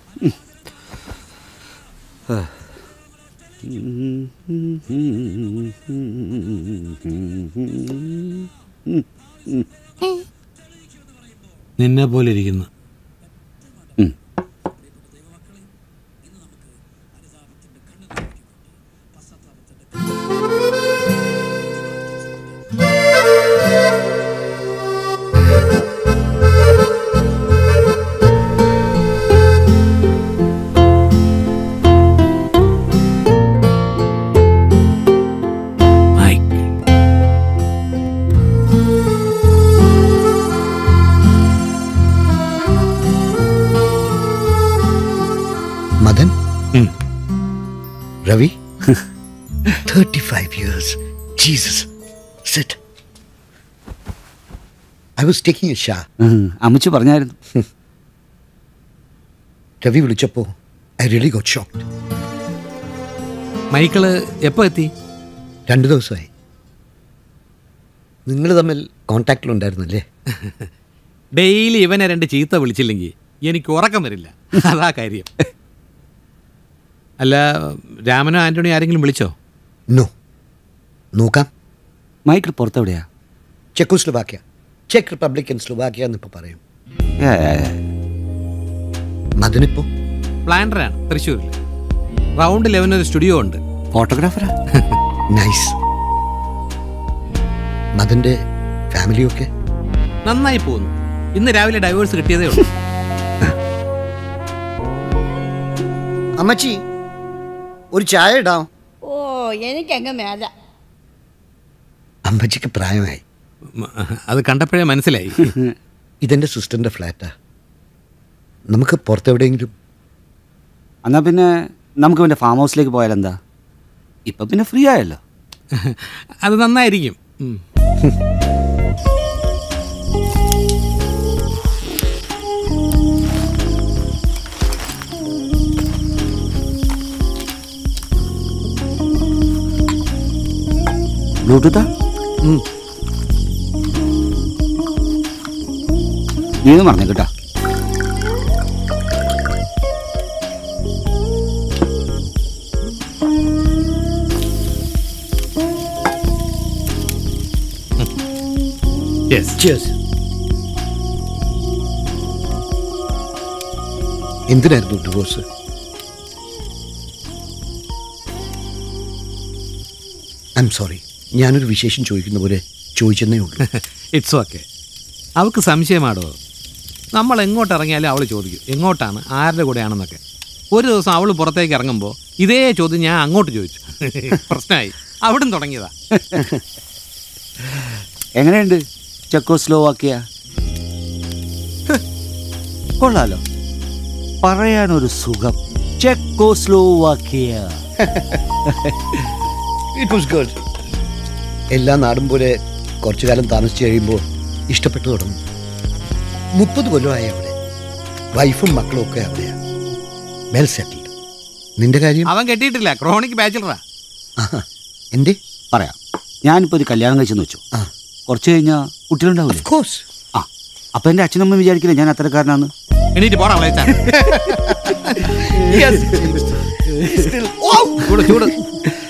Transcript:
നിന്നെ പോലെ ഇരിക്കുന്നു Madan Ravi thirty five years Jesus set I was taking a ഷാ അമ്മച്ചു പറഞ്ഞായിരുന്നു രവി വിളിച്ചപ്പോൾ I really got shocked Michael എപ്പോ എത്തി രണ്ട് ദിവസമായി നിങ്ങൾ തമ്മിൽ കോണ്ടാക്റ്റിലുണ്ടായിരുന്നല്ലേ ഡെയിലി ഇവനെ രണ്ട് ചീത്ത വിളിച്ചില്ലെങ്കിൽ എനിക്ക് ഉറക്കം വരില്ല അതാ കാര്യം അല്ല രാമനോ ആന്റണിയോ ആരെങ്കിലും വിളിച്ചോ നോ നോക്കാം മൈക്കിൾ പുറത്തെവിടെയാ ചെക്കോസ്ലൊവാക്യ ചെക്ക് റിപ്പബ്ലിക് ആൻഡ് സ്ലൊവാക്യ എന്നിപ്പോൾ പറയും മദനിപ്പോ പ്ലാനറാണ് തൃശ്ശൂരിൽ റൗണ്ട് ലെവൻ ഒരു സ്റ്റുഡിയോ ഉണ്ട് ഫോട്ടോഗ്രാഫറാ നൈസ് മദന്റെ ഫാമിലിയൊക്കെ നന്നായി പോകുന്നു ഇന്ന് രാവിലെ ഡൈവേഴ്സ് കിട്ടിയതേ ഉള്ളൂ അമ്മച്ചി ഒരു ചായ ഇടാം ഓ എനിക്കങ്ങ് മേല അമ്മച്ചിക്ക് പ്രായമായി മ- അത് കണ്ടപ്പോഴേ മനസ്സിലായി ഇതെന്റെ സിസ്റ്ററിന്റെ ഫ്ലാറ്റാ നമുക്ക് പുറത്തെവിടെയെങ്കിലും എന്നാ പിന്നെ നമുക്ക് പിന്നെ ഫാം ഹൗസിലേക്ക് പോയാലെന്താ ഇപ്പൊ പിന്നെ ഫ്രീ ആയല്ലോ അത് നന്നായിരിക്കും ഉം. ബ്ലൂടൂത്താ നീന്ന് പറഞ്ഞു കേട്ടാ Yes. Cheers. എന്തിനായിരുന്നു ഡിവോഴ്സ് ഐ എം സോറി ഞാനൊരു വിശേഷം ചോദിക്കുന്ന പോലെ ചോദിച്ചെന്നേ ഉള്ളൂ ഇറ്റ്സ് ഓക്കെ അവൾക്ക് സംശയമാടോ നമ്മൾ എങ്ങോട്ട് ഇറങ്ങിയാലും അവൾ ചോദിക്കും എങ്ങോട്ടാണ് ആരുടെ കൂടെയാണെന്നൊക്കെ ഒരു ദിവസം അവൾ പുറത്തേക്ക് ഇറങ്ങുമ്പോൾ ഇതേ ചോദ്യം ഞാൻ അങ്ങോട്ട് ചോദിച്ചു പ്രശ്നമായി അവിടുന്ന് തുടങ്ങിയതാ എങ്ങനെയുണ്ട് ചെക്കോസ്ലോവാക്കിയ കൊള്ളാലോ പറയാനൊരു സുഖം ചെക്കോസ്ലോവാക്കിയ ഇറ്റ് വാസ് ഗുഡ് എല്ലാ നാടും പോലെ കുറച്ചു കാലം താമസിച്ച് കഴിയുമ്പോൾ ഇഷ്ടപ്പെട്ടു തുടങ്ങും മുപ്പത് കൊല്ലമായി അവിടെ വൈഫും മക്കളും ഒക്കെ അവിടെയാ വെൽ സെറ്റിൽഡ് നിന്റെ കാര്യം അവൻ കെട്ടിയിട്ടില്ല ക്രോണിക് ബാച്ചിലറാ ആഹാ. എന്തേ പറയാം ഞാനിപ്പോ ഒരു കല്യാണം കഴിച്ചെന്ന് വെച്ചു ആ കുറച്ച് കഴിഞ്ഞാൽ കുട്ടികളുണ്ടാവില്ലേ കോഴ്സ് ആ അപ്പൊ എന്റെ അച്ഛനമ്മ വിചാരിക്കില്ല ഞാൻ അത്തരക്കാരനാന്ന് എണീറ്റ് പോടാ വിളയിച്ചാ ചൂട് ചൂട്